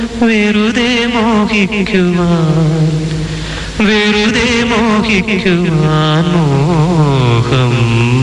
വെറുതെ മോഹിക്കുവാൻ വെറുതെ മോഹിക്കുവാൻ മോഹം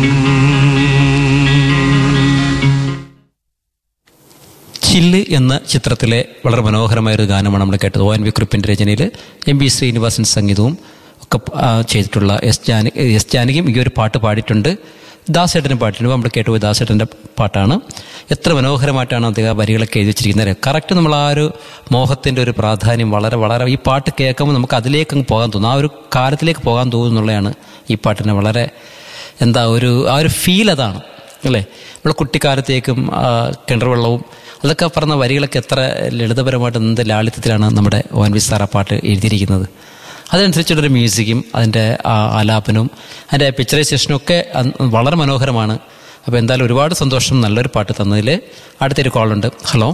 ചില്ല് എന്ന ചിത്രത്തിലെ വളരെ മനോഹരമായ ഒരു ഗാനമാണ് നമ്മൾ കേട്ടത് ഒ എൻ വി കുറിപ്പിൻ്റെ രചനയിൽ എം ബി ശ്രീനിവാസൻ സംഗീതവും ഒക്കെ ആ, ചെയ്തിട്ടുള്ള എസ് ജാനി എസ് ജാനകിയും ഈ ഒരു പാട്ട് പാടിയിട്ടുണ്ട് ദാസേട്ടനും പാട്ടിട്ടുണ്ട് നമ്മൾ കേട്ടുപോയി ദാസേട്ടൻ്റെ പാട്ടാണ് എത്ര മനോഹരമായിട്ടാണ് അദ്ദേഹം ആ വരികളൊക്കെ എഴുതി വെച്ചിരിക്കുന്നത് കറക്റ്റ് നമ്മൾ ആ ഒരു മോഹത്തിൻ്റെ ഒരു പ്രാധാന്യം വളരെ വളരെ ഈ പാട്ട് കേൾക്കുമ്പോൾ നമുക്ക് അതിലേക്ക് അങ്ങ് പോകാൻ തോന്നും ആ ഒരു കാലത്തിലേക്ക് പോകാൻ തോന്നുന്നുള്ളതാണ് ഈ പാട്ടിന് വളരെ എന്താ ഒരു ആ ഒരു ഫീൽ അതാണ് അല്ലേ നമ്മൾ കുട്ടിക്കാലത്തേക്കും ആ, കിണർ വെള്ളവും അതൊക്കെ പറഞ്ഞ വരികളൊക്കെ എത്ര ലളിതപരമായിട്ട് എന്ത് ലാളിത്യത്തിലാണ് നമ്മുടെ ഒ എൻ വി സാർ ആ പാട്ട് എഴുതിയിരിക്കുന്നത് അതനുസരിച്ചുള്ളൊരു മ്യൂസിക്കും അതിൻ്റെ ആ ആലാപനവും അതിൻ്റെ പിക്ചറൈസേഷനും ഒക്കെ അന്ന് വളരെ മനോഹരമാണ് അപ്പോൾ എന്തായാലും ഒരുപാട് സന്തോഷം നല്ലൊരു പാട്ട് തന്നതിൽ അടുത്തൊരു കോളുണ്ട് ഹലോ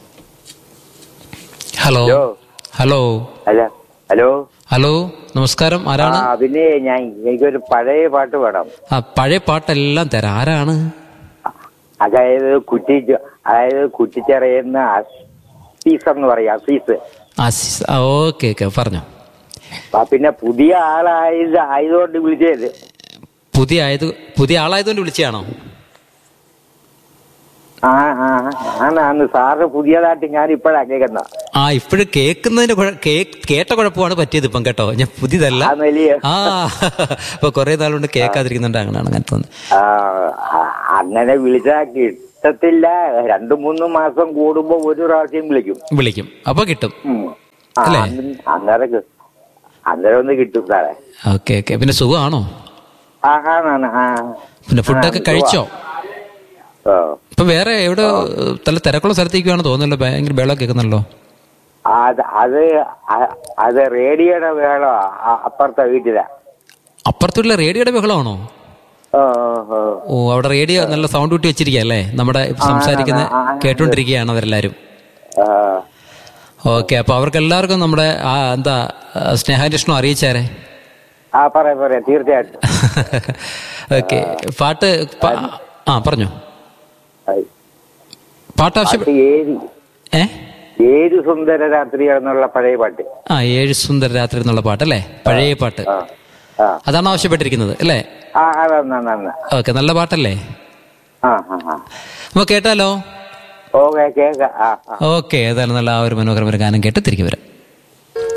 ഹലോ ഹലോ. ഹലോ അല്ല ഹലോ ഹലോ നമസ്കാരം ആ ആരാണ് പിന്നെ ഞാൻ എനിക്കൊരു പഴയ പാട്ട് വേണം ആ പഴയ പാട്ടെല്ലാം തരാം ആരാണ് അതായത് കുറ്റി അതായത് കുറ്റിച്ചെറിയുന്ന അസീസ് എന്ന് പറയും അസീസ് ആസിസ് ആ ഓക്കെ ഓക്കെ പറഞ്ഞോ ആ, പിന്നെ പുതിയ ആളായത് ആയതുകൊണ്ട് വിളിച്ചത് പുതിയ ആയത് പുതിയ ആളായതുകൊണ്ട് വിളിച്ചതാണോ ആ ആ ആണ് ആണ് സാറ് പുതിയതായിട്ട് ഞാൻ ഇപ്പോഴാ കേൾക്കുന്ന ആ ഇപ്പോഴും കേൾക്കുന്നതിന്റെ കുഴ- കേ- കേട്ട കുഴപ്പമാണ് പറ്റിയത് ഇപ്പം കേട്ടോ ഞാൻ പുതിയതല്ല ആ വലിയ ആ ഇപ്പൊ കുറെ നാളുകൊണ്ട് കേൾക്കാതിരിക്കുന്നുണ്ട് അങ്ങനെയാണ് അങ്ങനെ തോന്നുന്നത് ആ, ആ, അങ്ങനെ വിളിച്ചാ കിട്ടത്തില്ല രണ്ടു മൂന്ന് മാസം കൂടുമ്പോ ഒരു പ്രാവശ്യം വിളിക്കും വിളിക്കും അപ്പൊ കിട്ടും ഉം. ആ, അല്ലേ? അന്ന് അന്നേരം കി- അന്നേരം ഒന്ന് കിട്ടും സാറേ ഓക്കെ ഓക്കെ പിന്നെ സുഖമാണോ ആ ആണാണ് ആ പിന്നെ ഫുഡൊക്കെ ആ, കഴിച്ചോ ഓ ഇപ്പൊ വേറെ എവിടെ നല്ല തിരക്കുള്ള സ്ഥലത്തേക്കാണോ തോന്നുന്നല്ലോ ഭയങ്കര ബഹളം കേൾക്കുന്നല്ലോ അത് അത് അ- അത് റേഡിയോയുടെ വേളോ അപ്പുറത്തെ വീട്ടിലാ അപ്പുറത്തുള്ള റേഡിയോയുടെ ബഹളമാണോ ഓ, ഓ, ഓ. ഓ അവിടെ റേഡിയോ നല്ല സൗണ്ട് കൂട്ടി വെച്ചിരിക്കുക അല്ലേ നമ്മുടെ സംസാരിക്കുന്ന ആ, ആ, ആ. കേട്ടോണ്ടിരിക്കുകയാണ് അവരെല്ലാരും ആ, ഓക്കെ അപ്പൊ അവർക്ക് എല്ലാവർക്കും നമ്മുടെ ആ എന്താ ആ, സ്നേഹാന്വേഷണം അറിയിച്ചാരെ ആ പറയാം പറയാം തീർച്ചയായിട്ടും ഓക്കെ പാട്ട് പ- ആ പറഞ്ഞോ പാട്ട് ആവശ്യം പാട്ട് ഏഴ് ഏ ഏഴ് സുന്ദര രാത്രിയാണെന്നുള്ള പഴയ പാട്ട് ആ ഏഴ് സുന്ദര രാത്രി എന്നുള്ള പാട്ടല്ലേ പഴയ പാട്ട് ആ ആ അതാണ് ആവശ്യപ്പെട്ടിരിക്കുന്നത് അല്ലേ ആ അതാണ് ഓക്കെ നല്ല പാട്ടല്ലേ ആ ആ ആ അപ്പൊ കേട്ടാലോ ഓക്കെ കേൾക്കാം ആ ആ ഓക്കെ ഏതായാലും നല്ല ആ ഒരു മനോഹരമായ ഗാനം കേട്ട് തിരികെ വരാം